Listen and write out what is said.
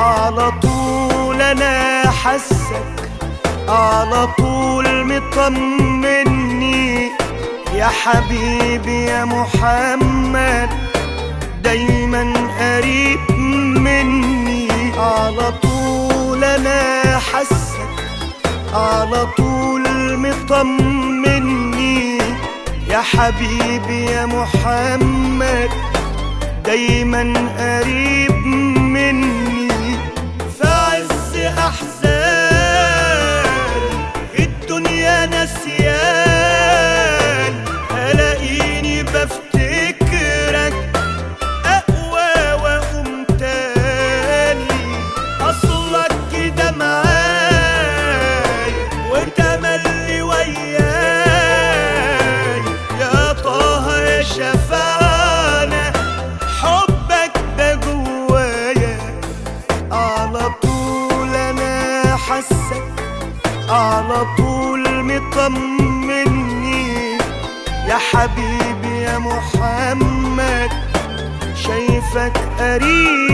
على طول انا حسك على طول مطمني يا حبيبي يا محمد دايما قريب مني على طول انا حسك على طول مطمني يا حبيبي يا محمد دايما قريب مني في عز احزان الدنيا نسيان الاقيني بفتكرك اقوى واقوم تاني اصلك كده معايا وتملي وياي يا طه يا شفانا حبك ده جوايا على طول انا حسك على طول مطمني يا حبيبي يا محمد شايفك قريب